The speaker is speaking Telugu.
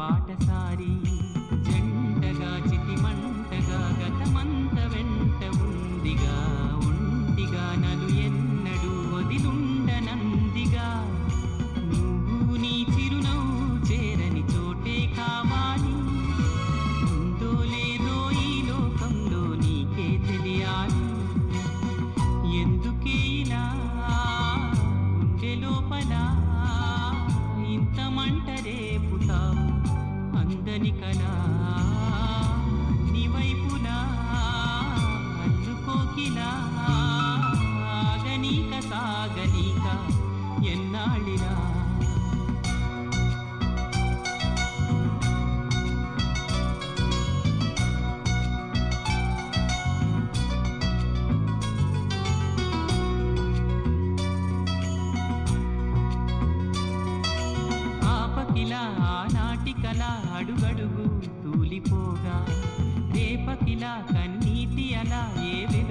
బాటసారి జంటగా చితిమంటగా గతమంత వెంట ఉందిగా ఒంటిగా నలు ఎన్నడు వదిలుండనందిగా నువ్వు నీ చిరునవ్వు చేరని చోటే కావాలి ఉందో లేదో ఈ లోకంలో నీకే తెలియాలి ఎందుకే ఇలా ఉండే లోపల ఇంత మంట రేపుతావు అందని కలా నీ వైపులా అల్లుకోకిలా ఆగనీక సాగనీక ఎన్నాళ్ళిలా ఆపకిలా ఆనాటికలా అడుగడుగు తూలిపోగా రేపకిలా కన్నీటి అలా ఏ